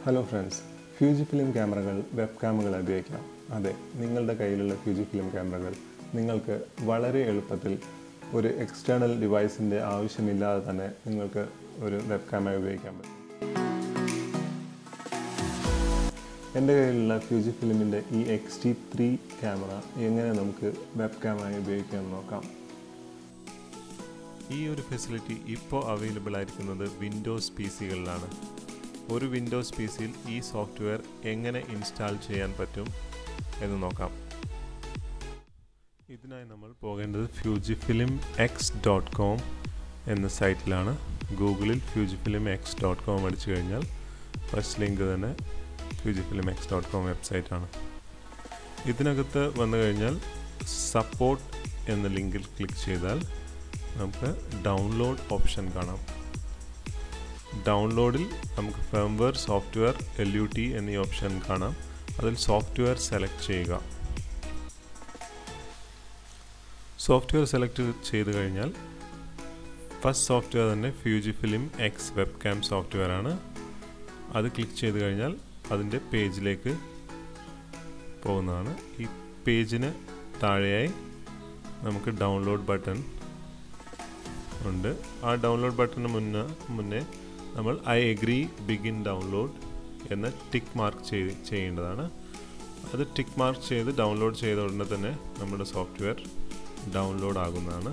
hello friends Fujifilm ക്യാമറകൾ web ക്യാമുകൾ ഉപയോഗിക്കാം അതെ നിങ്ങളുടെ കയ്യിലുള്ള ഫ്യൂജി ഫിലിം ക്യാമറകൾ നിങ്ങൾക്ക് വളരെ എളുപ്പത്തിൽ ഒരു എക്സ്റ്റേണൽ ഡിവൈസിൻ്റെ ആവശ്യമില്ലാതെ തന്നെ നിങ്ങൾക്ക് ഒരു വെബ് ക്യാമറ ഉപയോഗിക്കാൻ പറ്റും എൻ്റെ കയ്യിലുള്ള ഫ്യൂജി ഫിലിമിൻ്റെ ഈ എക്സ് ടി ത്രീ ക്യാമറ എങ്ങനെ നമുക്ക് വെബ് ക്യാമറ ഉപയോഗിക്കാമെന്ന് നോക്കാം ഈ ഒരു ഫെസിലിറ്റി ഇപ്പോൾ അവൈലബിൾ ആയിരിക്കുന്നത് വിൻഡോസ് പി സികളിലാണ് ഒരു വിൻഡോസ് പി സിയിൽ ഈ സോഫ്റ്റ്വെയർ എങ്ങനെ ഇൻസ്റ്റാൾ ചെയ്യാൻ പറ്റും എന്ന് നോക്കാം ഇതിനായി നമ്മൾ പോകേണ്ടത് Fujifilm X dot com എന്ന സൈറ്റിലാണ് ഗൂഗിളിൽ Fujifilm X dot com അടിച്ചു കഴിഞ്ഞാൽ ഫസ്റ്റ് ലിങ്ക് തന്നെ Fujifilm X dot com വെബ്സൈറ്റാണ് ഇതിനകത്ത് വന്നു കഴിഞ്ഞാൽ സപ്പോർട്ട് എന്ന ലിങ്കിൽ ക്ലിക്ക് ചെയ്താൽ നമുക്ക് ഡൗൺലോഡ് ഓപ്ഷൻ കാണാം ഡൗൺലോഡിൽ നമുക്ക് firmware software L U T എന്നീ ഓപ്ഷൻ കാണാം അതിൽ സോഫ്റ്റ്വെയർ സെലക്ട് ചെയ്യുക സോഫ്റ്റ്വെയർ സെലക്ട് ചെയ്ത് കഴിഞ്ഞാൽ ഫസ്റ്റ് സോഫ്റ്റ്വെയർ തന്നെ Fujifilm X web cam software ആണ് അത് ക്ലിക്ക് ചെയ്ത് കഴിഞ്ഞാൽ അതിൻ്റെ പേജിലേക്ക് പോകുന്നതാണ് ഈ പേജിന് താഴെയായി നമുക്ക് ഡൗൺലോഡ് ബട്ടൺ ഉണ്ട് ആ ഡൗൺലോഡ് ബട്ടണിന് മുന്നേ മുന്നേ നമ്മൾ ഐ എഗ്രി ബിഗിൻ ഡൗൺലോഡ് എന്ന് ടിക്ക് മാർക്ക് ചെയ്ത് ചെയ്യേണ്ടതാണ് അത് ടിക്ക് മാർക്ക് ചെയ്ത് ഡൗൺലോഡ് ചെയ്ത ഉടനെ തന്നെ നമ്മുടെ സോഫ്റ്റ്വെയർ ഡൗൺലോഡ് ആകുന്നതാണ്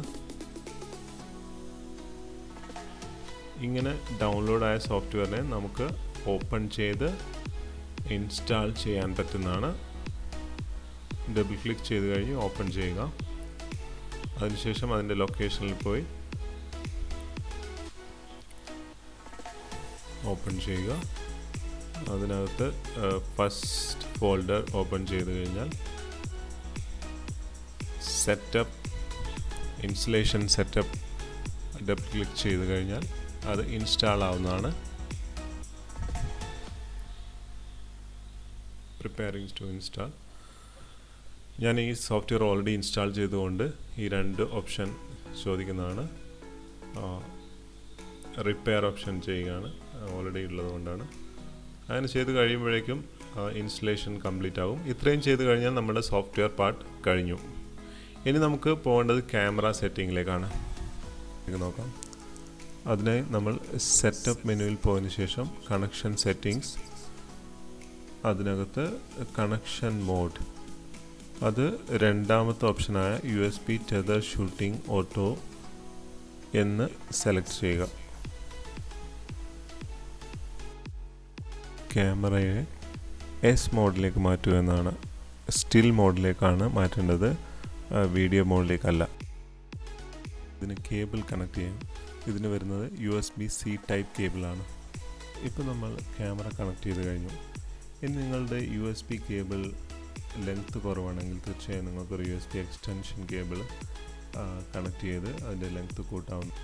ഇങ്ങനെ ഡൗൺലോഡ് ആയ സോഫ്റ്റ്വെയറിനെ നമുക്ക് ഓപ്പൺ ചെയ്ത് ഇൻസ്റ്റാൾ ചെയ്യാൻ പറ്റുന്നതാണ് ഡബിൾ ക്ലിക്ക് ചെയ്ത് കഴിഞ്ഞ് ഓപ്പൺ ചെയ്യുക അതിനുശേഷം അതിൻ്റെ ലൊക്കേഷനിൽ പോയി ഓപ്പൺ ചെയ്യുക അതിനകത്ത് ഫസ്റ്റ് ഫോൾഡർ ഓപ്പൺ ചെയ്ത് കഴിഞ്ഞാൽ setup installation setup double click ചെയ്ത് കഴിഞ്ഞാൽ അത് ഇൻസ്റ്റാൾ ആവുന്നതാണ് പ്രിപ്പയറിംഗ് ടു ഇൻസ്റ്റാൾ ഞാൻ ഈ സോഫ്റ്റ്വെയർ ഓൾറെഡി ഇൻസ്റ്റാൾ ചെയ്തുകൊണ്ട് ഈ രണ്ട് ഓപ്ഷൻ ചോദിക്കുന്നതാണ് റിപ്പയർ ഓപ്ഷൻ ചെയ്യുകയാണ് ഓൾറെഡി ഉള്ളതുകൊണ്ടാണ് അങ്ങനെ ചെയ്ത് കഴിയുമ്പോഴേക്കും ഇൻസ്റ്റലേഷൻ കംപ്ലീറ്റ് ആകും ഇത്രയും ചെയ്ത് കഴിഞ്ഞാൽ നമ്മുടെ സോഫ്റ്റ്വെയർ പാർട്ട് കഴിഞ്ഞു ഇനി നമുക്ക് പോകേണ്ടത് ക്യാമറ സെറ്റിങ്ങിലേക്കാണ് നോക്കാം അതിനായി നമ്മൾ സെറ്റപ്പ് മെനുവിൽ പോയതിനു ശേഷം കണക്ഷൻ സെറ്റിങ്സ് അതിനകത്ത് കണക്ഷൻ മോഡ് അത് രണ്ടാമത്തെ ഓപ്ഷനായ U S B tether shooting auto എന്ന് സെലക്ട് ചെയ്യുക ക്യാമറയെ എസ് മോഡിലേക്ക് മാറ്റുക എന്നാണ് സ്റ്റിൽ മോഡിലേക്കാണ് മാറ്റേണ്ടത് വീഡിയോ മോഡിലേക്കല്ല ഇതിന് കേബിൾ കണക്ട് ചെയ്യാം ഇതിന് വരുന്നത് U S B C type കേബിളാണ് ഇപ്പോൾ നമ്മൾ ക്യാമറ കണക്ട് ചെയ്ത് കഴിഞ്ഞു ഇനി നിങ്ങളുടെ U S B cable length കുറവാണെങ്കിൽ തീർച്ചയായും നിങ്ങൾക്കൊരു U S B extension cable connect ചെയ്ത് അതിൻ്റെ ലെങ്ത്ത് കൂട്ടാവുന്നു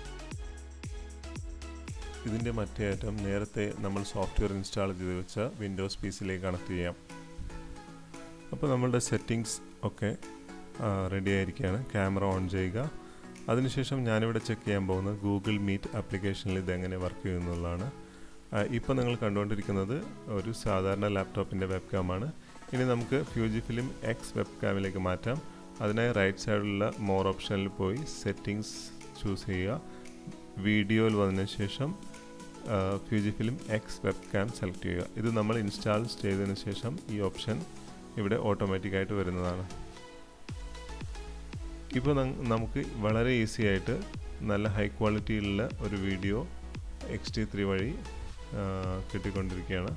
ഇതിൻ്റെ മറ്റേ അറ്റം നേരത്തെ നമ്മൾ സോഫ്റ്റ്വെയർ ഇൻസ്റ്റാൾ ചെയ്ത് വെച്ച വിൻഡോസ് പി സിയിലേക്ക് കണക്ട് ചെയ്യാം അപ്പോൾ നമ്മളുടെ സെറ്റിങ്സ് ഒക്കെ റെഡി ആയിരിക്കുകയാണ് ക്യാമറ ഓൺ ചെയ്യുക അതിനുശേഷം ഞാനിവിടെ ചെക്ക് ചെയ്യാൻ പോകുന്നത് ഗൂഗിൾ മീറ്റ് ആപ്ലിക്കേഷനിൽ ഇതെങ്ങനെ വർക്ക് ചെയ്യുന്നുള്ളതാണ് ഇപ്പോൾ നിങ്ങൾ കണ്ടുകൊണ്ടിരിക്കുന്നത് ഒരു സാധാരണ ലാപ്ടോപ്പിൻ്റെ വെബ് ക്യാമാണ് ഇനി നമുക്ക് ഫ്യൂജി ഫിലിം എക്സ് വെബ് ക്യാമിലേക്ക് മാറ്റാം അതിനായി റൈറ്റ് സൈഡിലുള്ള മോർ ഓപ്ഷനിൽ പോയി സെറ്റിങ്സ് ചൂസ് ചെയ്യുക വീഡിയോയിൽ വന്നതിന് ശേഷം Fujifilm X web cam select ചെയ്യുക ഇത് നമ്മൾ ഇൻസ്റ്റാൾ ചെയ്തതിന് ശേഷം ഈ ഓപ്ഷൻ ഇവിടെ ഓട്ടോമാറ്റിക്കായിട്ട് വരുന്നതാണ് ഇപ്പോൾ നമുക്ക് വളരെ ഈസി ആയിട്ട് നല്ല ഹൈ ക്വാളിറ്റിയിലുള്ള ഒരു വീഡിയോ എക്സ് ടി ത്രീ വഴി കിട്ടിക്കൊണ്ടിരിക്കുകയാണ്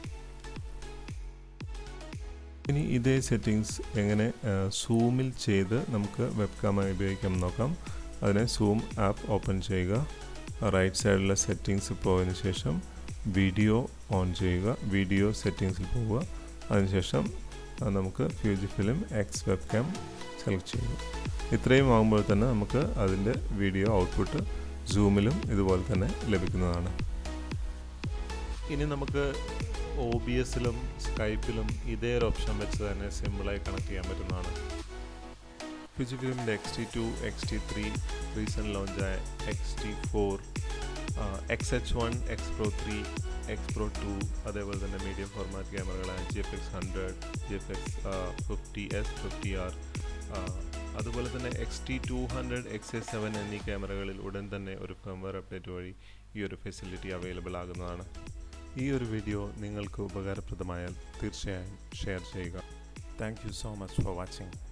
ഇനി ഇതേ സെറ്റിങ്സ് എങ്ങനെ സൂമിൽ ചെയ്ത് നമുക്ക് വെബ് ക്യാമറ ഉപയോഗിക്കാം നോക്കാം അതിനെ സൂം ആപ്പ് ഓപ്പൺ ചെയ്യുക റൈറ്റ് സൈഡിലെ സെറ്റിങ്സ് പോയതിനു ശേഷം വീഡിയോ ഓൺ ചെയ്യുക വീഡിയോ സെറ്റിങ്സിൽ പോവുക അതിനുശേഷം നമുക്ക് Fujifilm X web cam select ചെയ്യുക ഇത്രയും ആകുമ്പോൾ തന്നെ നമുക്ക് അതിൻ്റെ വീഡിയോ ഔട്ട്പുട്ട് സൂമിലും ഇതുപോലെ തന്നെ ലഭിക്കുന്നതാണ് ഇനി നമുക്ക് ഒ ബി എസിലും സ്കൈപ്പിലും ഇതേ ഒരു ഓപ്ഷൻ വെച്ച് തന്നെ സിമ്പിളായി കണക്ട് ചെയ്യാൻ പറ്റുന്നതാണ് ഫ്യൂജി ഫിലിമിൻ്റെ X T two X T three recent ലോഞ്ചായ X T four X H one X pro three X pro two അതേപോലെ തന്നെ മീഡിയം ഫോർമാറ്റ് ക്യാമറകളായ G F X hundred G F X fifty S fifty R അതുപോലെ തന്നെ X T two hundred X S seven എന്നീ ക്യാമറകളിൽ ഉടൻ തന്നെ ഒരു ഫേംവെയർ അപ്ഡേറ്റ് വഴി ഈ ഒരു ഫെസിലിറ്റി അവൈലബിൾ ആകുന്നതാണ് ഈ ഒരു വീഡിയോ നിങ്ങൾക്ക് ഉപകാരപ്രദമായാൽ തീർച്ചയായും ഷെയർ ചെയ്യുക thank you so much for watching